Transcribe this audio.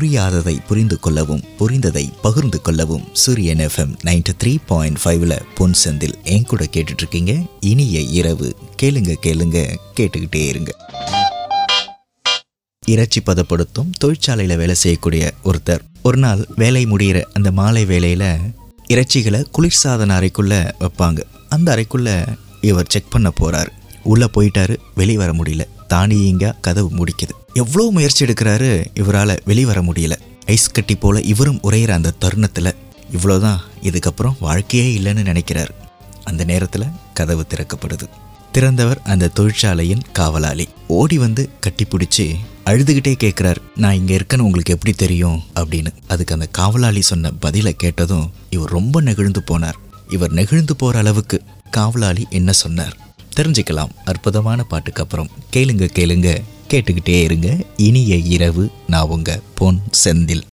புரியாததை புரிந்து கொள்ளவும் புரிந்ததை பகிர்ந்து கொள்ளவும் சூரியன் எஃப்எம் நைன்டி த்ரீ பாயிண்ட் ஃபைவ்ல பொன் செந்தில் என் கூட கேட்டுட்டு இருக்கீங்க இனிய இரவு கேளுங்க கேளுங்க கேட்டுக்கிட்டே இருங்க இறைச்சி பதப்படுத்தும் தொழிற்சாலையில் வேலை செய்யக்கூடிய ஒருத்தர் ஒரு நாள் வேலை முடிகிற அந்த மாலை வேளையில் இறைச்சிகளை குளிர்சாதன அறைக்குள்ளே வைப்பாங்க அந்த அறைக்குள்ளே இவர் செக் பண்ண போகிறார் உள்ளே போயிட்டாரு வெளியே வர முடியல தானியங்க கதவு முடிக்குது எவ்வளோ முயற்சி எடுக்கிறாரு இவரால் வெளியே வர முடியல ஐஸ் கட்டி போல இவரும் உரையிற அந்த தருணத்தில் இவ்வளோதான் இதுக்கப்புறம் வாழ்க்கையே இல்லைன்னு நினைக்கிறார் அந்த நேரத்தில் கதவு திறக்கப்படுது திறந்தவர் அந்த தொழிற்சாலையின் காவலாளி ஓடி வந்து கட்டிப்பிடிச்சு அழுதுகிட்டே கேட்குறார் நான் இங்கே இருக்கேன்னு உங்களுக்கு எப்படி தெரியும் அப்படின்னு அதுக்கு அந்த காவலாளி சொன்ன பதிலை கேட்டதும் இவர் ரொம்ப நெகிழ்ந்து போனார் இவர் நெகிழ்ந்து போகிற அளவுக்கு காவலாளி என்ன சொன்னார் தெரிஞ்சுக்கலாம் அற்புதமான பாட்டுக்கு அப்புறம் கேளுங்க கேளுங்க கேட்டுக்கிட்டே இருங்க இனிய இரவு நான் உங்க பொன் செந்தில்